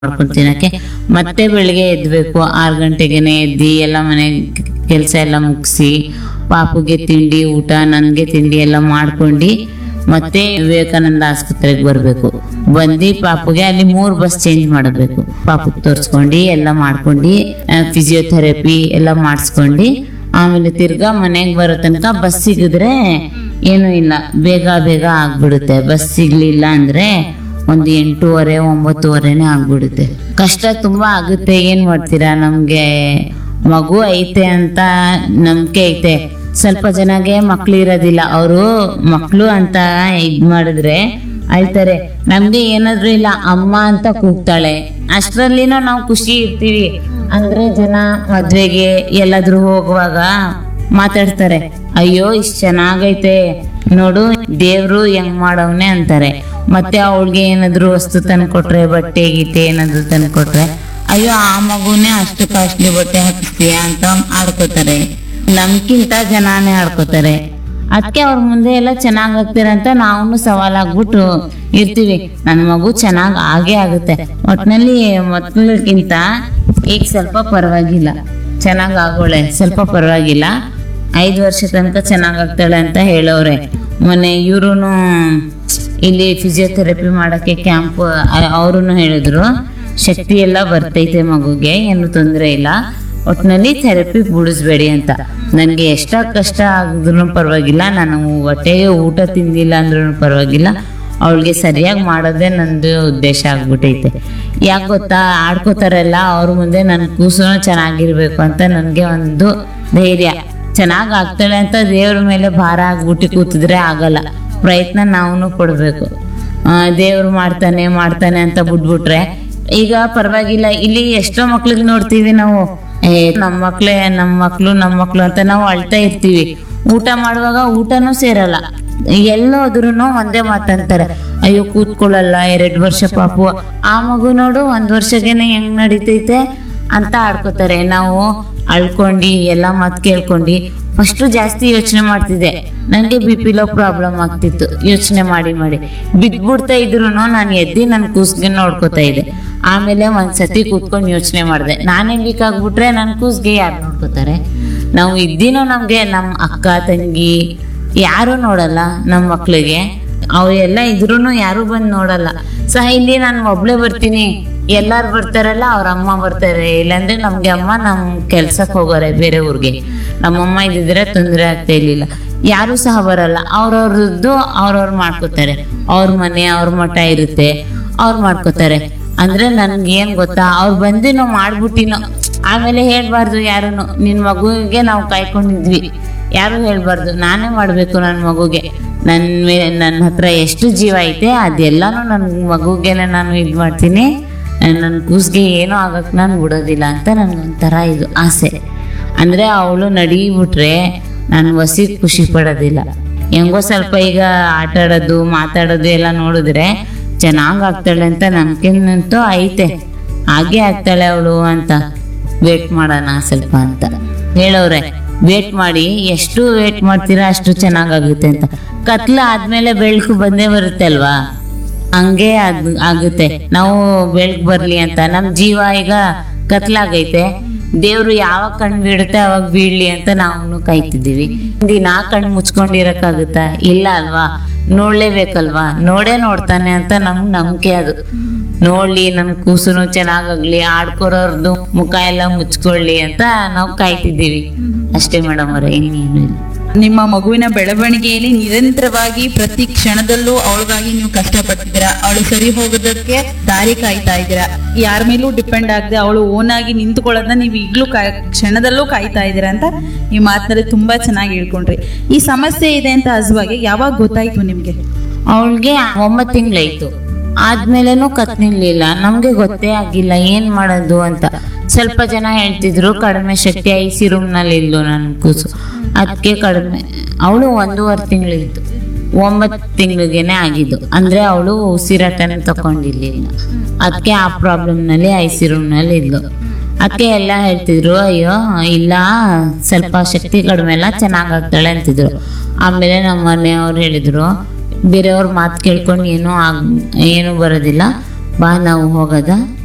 ಮಾಡ್ಕೊಂಡು ತಿನ್ನಕ್ಕೆ ಮತ್ತೆ ಬೆಳಿಗ್ಗೆ ಎದ್ಬೇಕು ಆರು ಗಂಟೆಗೆನೆ ಎದ್ದು ಎಲ್ಲ ಮನೆ ಕೆಲಸ ಎಲ್ಲ ಮುಗಿಸಿ ಪಾಪುಗೆ ತಿಂಡಿ ಊಟ ನನಗೆ ತಿಂಡಿ ಎಲ್ಲ ಮಾಡ್ಕೊಂಡು ಮತ್ತೆ ವಿವೇಕಾನಂದ ಆಸ್ಪತ್ರೆಗೆ ಬರಬೇಕು ಬಂದು ಪಾಪುಗೆ ಅಲ್ಲಿ ಮೂರು ಬಸ್ ಚೇಂಜ್ ಮಾಡಬೇಕು ಪಾಪುಗೆ ತೋರಿಸ್ಕೊಂಡು ಎಲ್ಲ ಮಾಡ್ಕೊಂಡು ಫಿಸಿಯೋಥೆರಪಿ ಎಲ್ಲ ಮಾಡಿಸ್ಕೊಂಡು ಆಮೇಲೆ ತಿರ್ಗಾ ಮನೆಗೆ ಬರೋ ತನಕ ಬಸ್ ಸಿಗಿದ್ರೆ ಏನೂ ಇಲ್ಲ ಬೇಗ ಬೇಗ ಆಗ್ಬಿಡುತ್ತೆ ಬಸ್ ಸಿಗ್ಲಿಲ್ಲ ಅಂದ್ರೆ ಒಂದು ಎಂಟೂವರೆ ಒಂಬತ್ತುವರೆನೇ ಆಗ್ಬಿಡುತ್ತೆ ಕಷ್ಟ ತುಂಬಾ ಆಗುತ್ತೆ ಏನ್ ಮಾಡ್ತೀರಾ ನಮ್ಗೆ ಮಗು ಐತೆ ಅಂತ ನಂಬಿಕೆ ಐತೆ ಸ್ವಲ್ಪ ಜನಗೆ ಮಕ್ಳು ಇರೋದಿಲ್ಲ ಅವರು ಮಕ್ಳು ಅಂತ ಇದ್ ಮಾಡಿದ್ರೆ ಅಳ್ತಾರೆ ನಮ್ಗೆ ಏನಾದ್ರೂ ಇಲ್ಲ ಅಮ್ಮ ಅಂತ ಕೂಗ್ತಾಳೆ ಅಷ್ಟ್ರಲ್ಲಿನೂ ನಾವು ಖುಷಿ ಇರ್ತೀವಿ ಅಂದ್ರೆ ಜನ ಮದ್ವೆಗೆ ಎಲ್ಲಾದ್ರೂ ಹೋಗುವಾಗ ಮಾತಾಡ್ತಾರೆ ಅಯ್ಯೋ ಇಷ್ಟ್ ಚೆನ್ನಾಗೈತೆ ನೋಡು ದೇವ್ರು ಹೆಂಗ್ ಮಾಡವ್ನೆ ಅಂತಾರೆ ಮತ್ತೆ ಅವಳಿಗೆ ಏನಾದ್ರು ವಸ್ತು ತಂದ್ಕೊಟ್ರೆ ಬಟ್ಟೆ ಗೀತೆ ಏನಾದ್ರು ತಂದ್ಕೊಟ್ರೆ ಅಯ್ಯೋ ಆ ಮಗುನೇ ಅಷ್ಟು ಕಾಸ್ಟ್ಲಿ ಬಟ್ಟೆ ಹಾಕಿಸ್ತೀಯ ಅಂತ ಆಡ್ಕೋತಾರೆ ನಮ್ಗಿಂತ ಜನಾನೇ ಆಡ್ಕೋತಾರೆ ಅದಕ್ಕೆ ಅವ್ರ ಮುಂದೆ ಎಲ್ಲ ಚೆನ್ನಾಗ್ ಆಗ್ತೀರ ಅಂತ ನಾವು ಸವಾಲಾಗ್ಬಿಟ್ಟು ಇರ್ತೀವಿ ನನ್ನ ಮಗು ಚೆನ್ನಾಗ್ ಆಗೇ ಆಗುತ್ತೆ ಒಟ್ನಲ್ಲಿ ಮೊದಲಕ್ಕಿಂತ ಈಗ ಸ್ವಲ್ಪ ಪರವಾಗಿಲ್ಲ ಚೆನ್ನಾಗ್ ಆಗೋಳೆ ಸ್ವಲ್ಪ ಪರವಾಗಿಲ್ಲ ಐದು ವರ್ಷ ತನಕ ಚೆನ್ನಾಗ್ ಆಗ್ತಾಳೆ ಅಂತ ಹೇಳೋರೆ ಮೊನ್ನೆ ಇವ್ರುನು ಇಲ್ಲಿ ಫಿಸಿಯೋಥೆರಪಿ ಮಾಡಕ್ಕೆ ಕ್ಯಾಂಪ್ ಅವರು ಹೇಳಿದ್ರು ಶಕ್ತಿ ಎಲ್ಲ ಬರ್ತೈತೆ ಮಗುಗೆ ಏನು ತೊಂದರೆ ಇಲ್ಲ ಒಟ್ನಲ್ಲಿ ಥೆರಪಿ ಬಿಡಿಸ್ಬೇಡಿ ಅಂತ ನನಗೆ ಎಷ್ಟ ಕಷ್ಟ ಆಗಿದ್ರು ಪರವಾಗಿಲ್ಲ ನಾನು ಹೊಟ್ಟೆಗೆ ಊಟ ತಿಂದಿಲ್ಲ ಅಂದ್ರೂ ಪರವಾಗಿಲ್ಲ ಅವಳಿಗೆ ಸರಿಯಾಗಿ ಮಾಡೋದೇ ನಂದು ಉದ್ದೇಶ ಆಗ್ಬಿಟ್ಟೈತೆ ಯಾಕೆ ಗೊತ್ತಾ ಆಡ್ಕೋತಾರಲ್ಲ ಅವ್ರ ಮುಂದೆ ನನ್ನ ಕೂಸು ಚೆನ್ನಾಗಿರ್ಬೇಕು ಅಂತ ನನಗೆ ಒಂದು ಧೈರ್ಯ ಚೆನ್ನಾಗಿ ಆಗ್ತಾಳೆ ಅಂತ ದೇವ್ರ ಮೇಲೆ ಭಾರ ಆಗ್ಬಿಟ್ಟು ಕೂತಿದ್ರೆ ಆಗಲ್ಲ ಪ್ರಯತ್ನ ನಾವು ಪಡ್ಬೇಕು ದೇವ್ರು ಮಾಡ್ತಾನೆ ಮಾಡ್ತಾನೆ ಅಂತ ಬಿಟ್ಬಿಟ್ರೆ ಈಗ ಪರವಾಗಿಲ್ಲ ಇಲ್ಲಿ ಎಷ್ಟೋ ಮಕ್ಳಿಗೆ ನೋಡ್ತೀವಿ ನಾವು ಏ ನಮ್ಮ ಮಕ್ಳೇ ನಮ್ಮ ಮಕ್ಳು ನಮ್ಮ ಮಕ್ಳು ಅಂತ ನಾವು ಅಳ್ತಾ ಇರ್ತೀವಿ ಊಟ ಮಾಡುವಾಗ ಊಟನೂ ಸೇರಲ್ಲ ಎಲ್ಲೋದ್ರು ಒಂದೇ ಮಾತಂತಾರೆ ಅಯ್ಯೋ ಕೂತ್ಕೊಳ್ಳಲ್ಲ ಎರಡು ವರ್ಷ ಪಾಪು ಆ ಮಗು ನೋಡು ಒಂದ್ ವರ್ಷಗೆನೆ ಹೆಂಗ್ ನಡೀತೈತೆ ಅಂತ ಆಡ್ಕೋತಾರೆ ನಾವು ಅಳ್ಕೊಂಡು ಎಲ್ಲ ಮಾತು ಕೇಳ್ಕೊಂಡು ಫಸ್ಟ್ ಜಾಸ್ತಿ ಯೋಚನೆ ಮಾಡ್ತಿದ್ದೆ ನನಗೆ ಬಿ ಪಿ ಲೋ ಪ್ರಾಬ್ಲಮ್ ಆಗ್ತಿತ್ತು ಯೋಚನೆ ಮಾಡಿ ಮಾಡಿ ಬಿದ್ಬಿಡ್ತಾ ಇದ್ರು ನಾನು ಎದ್ದು ನನ್ನ ಕೂಸ್ಗೆ ನೋಡ್ಕೋತಾ ಇದ್ದೆ ಆಮೇಲೆ ಒಂದ್ಸತಿ ಕೂತ್ಕೊಂಡು ಯೋಚನೆ ಮಾಡಿದೆ ನಾನೇ ವೀಕ್ ಆಗ್ಬಿಟ್ರೆ ನನ್ನ ಕೂಸ್ಗೆ ಯಾರು ನೋಡ್ಕೋತಾರೆ ನಾವು ಇದ್ದೀನೋ ನಮ್ಗೆ ನಮ್ಮ ಅಕ್ಕ ತಂಗಿ ಯಾರು ನೋಡಲ್ಲ ನಮ್ಮ ಮಕ್ಳಿಗೆ ಅವು ಎಲ್ಲ ಇದ್ರೂ ಯಾರು ಬಂದು ನೋಡಲ್ಲ ಸಹ ಇಲ್ಲಿ ನಾನು ಒಬ್ಳೆ ಬರ್ತೀನಿ ಎಲ್ಲಾರು ಬರ್ತಾರಲ್ಲ ಅವ್ರ ಅಮ್ಮ ಬರ್ತಾರೆ ಇಲ್ಲಾಂದ್ರೆ ನಮ್ಗೆ ಅಮ್ಮ ನಮ್ ಕೆಲ್ಸಕ್ಕೆ ಹೋಗೋರೆ ಬೇರೆ ಊರಿಗೆ ನಮ್ಮಮ್ಮ ಇದ್ದಿದ್ರೆ ತೊಂದರೆ ಆಗ್ತಾ ಇರ್ಲಿಲ್ಲ ಯಾರು ಸಹ ಬರಲ್ಲ ಅವ್ರವ್ರದ್ದು ಅವ್ರವ್ರು ಮಾಡ್ಕೋತಾರೆ ಅವ್ರ ಮನೆ ಅವ್ರ ಮಠ ಇರುತ್ತೆ ಅವ್ರು ಮಾಡ್ಕೋತಾರೆ ಅಂದ್ರೆ ನನ್ಗೆ ಏನ್ ಗೊತ್ತಾ ಅವ್ರು ಬಂದು ನಾವು ಮಾಡ್ಬಿಟ್ಟಿನೋ ಆಮೇಲೆ ಹೇಳ್ಬಾರ್ದು ಯಾರನ್ನು ನಿನ್ ಮಗುವಿಗೆ ನಾವು ಕಾಯ್ಕೊಂಡಿದ್ವಿ ಯಾರು ಹೇಳ್ಬಾರ್ದು ನಾನೇ ಮಾಡ್ಬೇಕು ನನ್ನ ಮಗುಗೆ ನನ್ನ ಮೇಲೆ ನನ್ನ ಹತ್ರ ಎಷ್ಟು ಜೀವ ಐತೆ ಅದೆಲ್ಲಾನು ನನ್ನ ಮಗುಗೆನೆ ನಾನು ಇದು ಮಾಡ್ತೀನಿ ನನ್ನ ಕೂಸ್ಗೆ ಏನೂ ಆಗಕ್ಕೆ ನಾನು ಬಿಡೋದಿಲ್ಲ ಅಂತ ನನಗೊಂಥರ ಇದು ಆಸೆ ಅಂದರೆ ಅವಳು ನಡೀಬಿಟ್ರೆ ನಾನು ವಸಿ ಖುಷಿ ಪಡೋದಿಲ್ಲ ಹೆಂಗೋ ಸ್ವಲ್ಪ ಈಗ ಆಟ ಆಡೋದು ಮಾತಾಡೋದು ಎಲ್ಲ ನೋಡಿದ್ರೆ ಚೆನ್ನಾಗಿ ಆಗ್ತಾಳೆ ಅಂತ ನಂಬಿಕೆನಂತೂ ಐತೆ ಹಾಗೆ ಆಗ್ತಾಳೆ ಅವಳು ಅಂತ ವೇಟ್ ಮಾಡೋಣ ಸ್ವಲ್ಪ ಅಂತ ಹೇಳವ್ರೆ ವೇಟ್ ಮಾಡಿ ಎಷ್ಟು ವೇಟ್ ಮಾಡ್ತೀರಾ ಅಷ್ಟು ಚೆನ್ನಾಗಾಗುತ್ತೆ ಅಂತ ಕತ್ಲ ಆದ್ಮೇಲೆ ಬೆಳಕು ಬಂದೇ ಬರುತ್ತೆ ಅಲ್ವಾ ಹಂಗೆ ಅದ್ ಆಗುತ್ತೆ ನಾವು ಬೆಳಕು ಬರ್ಲಿ ಅಂತ ನಮ್ ಜೀವ ಈಗ ಕತ್ಲಾಗೈತೆ ದೇವ್ರು ಯಾವಾಗ ಕಣ್ ಬೀಳುತ್ತೆ ಅವಾಗ ಬೀಳ್ಲಿ ಅಂತ ನಾವು ಕಾಯ್ತಿದ್ದೀವಿ ದಿನ ಕಣ್ ಮುಚ್ಕೊಂಡಿರಕ್ಕಾಗುತ್ತಾ ಇಲ್ಲ ಅಲ್ವಾ ನೋಡ್ಲೇಬೇಕಲ್ವಾ ನೋಡೇ ನೋಡ್ತಾನೆ ಅಂತ ನಮ್ಗ್ ನಂಬಿಕೆ ಅದು ನೋಡ್ಲಿ ನಮ್ ಕೂಸುನು ಚೆನ್ನಾಗಾಗ್ಲಿ ಆಡ್ಕೊರೋರ್ದು ಮುಖ ಎಲ್ಲ ಮುಚ್ಕೊಳ್ಳಿ ಅಂತ ನಾವು ಕಾಯ್ತಿದ್ದೀವಿ ಅಷ್ಟೇ ಮೇಡಮ್ ಅವ್ರೆ ಇನ್ನೇನು ಇಲ್ಲ ನಿಮ್ಮ ಮಗುವಿನ ಬೆಳವಣಿಗೆಯಲ್ಲಿ ನಿರಂತರವಾಗಿ ಪ್ರತಿ ಕ್ಷಣದಲ್ಲೂ ಅವಳಿಗಾಗಿ ನೀವು ಕಷ್ಟಪಡ್ತಿದ್ದೀರಾ ಅವಳು ಸರಿ ಹೋಗೋದಕ್ಕೆ ದಾರಿ ಕಾಯ್ತಾ ಇದ್ದೀರಾ ಯಾರ ಮೇಲೂ ಡಿಪೆಂಡ್ ಆಗದೆ ಅವಳು ಓನ್ ಆಗಿ ನಿಂತ್ಕೊಳ್ಳೋದನ್ನ ನೀವು ಈಗಲೂ ಕಾಯ್ ಕ್ಷಣದಲ್ಲೂ ಕಾಯ್ತಾ ಇದ್ದೀರಾ ಅಂತ ಈ ಮಾತನಾಡಿ ತುಂಬಾ ಚೆನ್ನಾಗಿ ಹೇಳ್ಕೊಂಡ್ರಿ ಈ ಸಮಸ್ಯೆ ಇದೆ ಅಂತ ಹಸುವಾಗಿ ಯಾವಾಗ ಗೊತ್ತಾಯ್ತು ನಿಮ್ಗೆ ಅವಳಿಗೆ ಒಂಬತ್ತು ತಿಂಗಳಾಯ್ತು ಆದ್ಮೇಲೆನೂ ಕತ್ ನಿಲ್ಲಿಲ್ಲ ನಮ್ಗೆ ಗೊತ್ತೇ ಆಗಿಲ್ಲ ಏನ್ ಮಾಡೋದು ಅಂತ ಸ್ವಲ್ಪ ಜನ ಹೇಳ್ತಿದ್ರು ಕಡಿಮೆ ಶಕ್ತಿ ಐ ಸಿ ರೂಮ್ ನಲ್ಲಿ ಇದ್ಲು ನನ್ ಕೂಸು ಅದಕ್ಕೆ ಕಡಿಮೆ ಅವಳು ಒಂದೂವರೆ ತಿಂಗಳಿತ್ತು ಒಂಬತ್ತು ತಿಂಗಳಿಗೆನೆ ಆಗಿದ್ದು ಅಂದ್ರೆ ಅವಳು ಉಸಿರಾಟನೇ ತಕೊಂಡಿರ್ಲಿಲ್ಲ ಅದಕ್ಕೆ ಆ ಪ್ರಾಬ್ಲಮ್ ನಲ್ಲಿ ಐ ಸಿ ರೂಮ್ ನಲ್ಲಿ ಇದ್ಲು ಅದಕ್ಕೆ ಎಲ್ಲ ಹೇಳ್ತಿದ್ರು ಅಯ್ಯೋ ಇಲ್ಲ ಸ್ವಲ್ಪ ಶಕ್ತಿ ಕಡಿಮೆ ಎಲ್ಲ ಚೆನ್ನಾಗಾಗ್ತಾಳೆ ಅಂತಿದ್ರು ಆಮೇಲೆ ನಮ್ಮ ಮನೆಯವ್ರು ಹೇಳಿದ್ರು ಬೇರೆಯವ್ರ ಮಾತು ಕೇಳ್ಕೊಂಡು ಏನೂ ಆಗ್ ಏನೂ ಬರೋದಿಲ್ಲ ಬಾ ನಾವು ಹೋಗೋದ